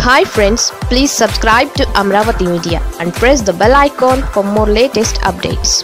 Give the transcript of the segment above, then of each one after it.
hi friends please subscribe to Amaravati media and press the bell icon for more latest updates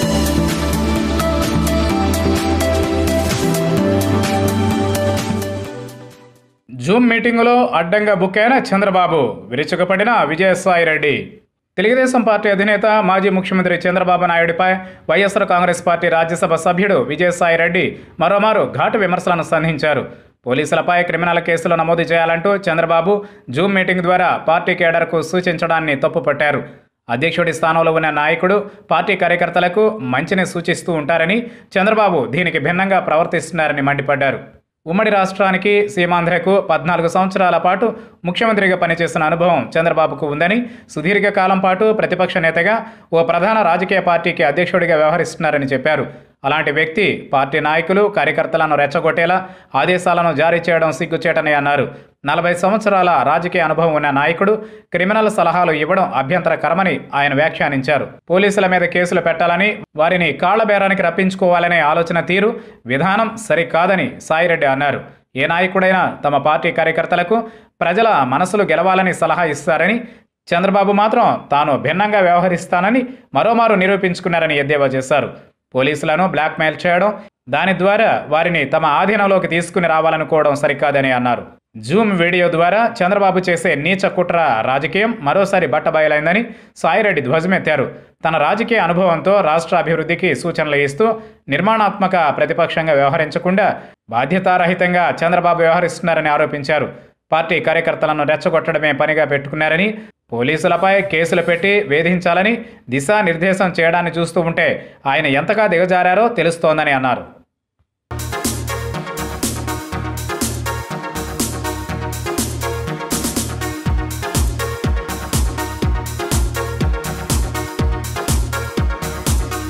zoom మీటింగులో అడ్డంగా book అయిన చంద్రబాబు విరుచుకుపడిన Vijayasai Reddy Telugu Desam party అధినేత మాజీ ముఖ్యమంత్రి చంద్రబాబు నాయుడిపై వైఎస్ఆర్ కాంగ్రెస్ పార్టీ రాజ్యసభ సభ్యుడు విజయసాయిరెడ్డి మరోమారు ఘాటు విమర్శలను సంధించారు పోలీసులపై క్రిమినల్ కేసులు నమోదు చేయాలంటూ చంద్రబాబు జూమ్ మీటింగ్ ద్వారా పార్టీ కేడర్కు సూచించడాన్ని తప్పుపట్టారు అధ్యక్షుడి స్థానంలో ఉన్న నాయకుడు పార్టీ కార్యకర్తలకు మంచిని సూచిస్తూ ఉంటారని చంద్రబాబు దీనికి భిన్నంగా ప్రవర్తిస్తున్నారని మండిపడ్డారు ఉమ్మడి రాష్ట్రానికి సీమాంధ్రకు పద్నాలుగు సంవత్సరాల పాటు ముఖ్యమంత్రిగా పనిచేసిన అనుభవం చంద్రబాబుకు ఉందని సుదీర్ఘ కాలం పాటు ప్రతిపక్ష నేతగా ఓ ప్రధాన రాజకీయ పార్టీకి అధ్యక్షుడిగా వ్యవహరిస్తున్నారని చెప్పారు అలాంటి వ్యక్తి పార్టీ నాయకులు కార్యకర్తలను రెచ్చగొట్టేలా ఆదేశాలను జారీ చేయడం సిగ్గుచేటని అన్నారు నలభై సంవత్సరాల రాజకీయ అనుభవం ఉన్న నాయకుడు క్రిమినల్ సలహాలు ఇవ్వడం అభ్యంతరకరమని ఆయన వ్యాఖ్యానించారు పోలీసుల మీద కేసులు పెట్టాలని వారిని కాళ్లబేరానికి రప్పించుకోవాలనే ఆలోచన తీరు విధానం సరికాదని సాయిరెడ్డి అన్నారు ఏ నాయకుడైనా తమ పార్టీ కార్యకర్తలకు ప్రజల మనసులు గెలవాలని సలహా ఇస్తారని చంద్రబాబు మాత్రం తాను భిన్నంగా వ్యవహరిస్తానని మరోమారు నిరూపించుకున్నారని ఎద్దేవా చేశారు పోలీసులను బ్లాక్మెయిల్ చేయడం దాని ద్వారా వారిని తమ ఆధీనంలోకి తీసుకుని రావాలనుకోవడం సరికాదని అన్నారు జూమ్ వీడియో ద్వారా చంద్రబాబు చేసే నీచ కుట్ర రాజకీయం మరోసారి బట్టబయలైందని సాయిరెడ్డి ధ్వజమెత్తారు తన రాజకీయ అనుభవంతో రాష్ట్ర అభివృద్ధికి సూచనలు ఇస్తూ నిర్మాణాత్మక ప్రతిపక్షంగా వ్యవహరించకుండా బాధ్యతారహితంగా చంద్రబాబు వ్యవహరిస్తున్నారని ఆరోపించారు పార్టీ కార్యకర్తలను రెచ్చగొట్టడమే పనిగా పెట్టుకున్నారని పోలీసులపై కేసులు పెట్టి వేధించాలని దిశానిర్దేశం చేయడాన్ని చూస్తూ ఉంటే ఆయన ఎంతగా దిగజారారో తెలుస్తోందని అన్నారు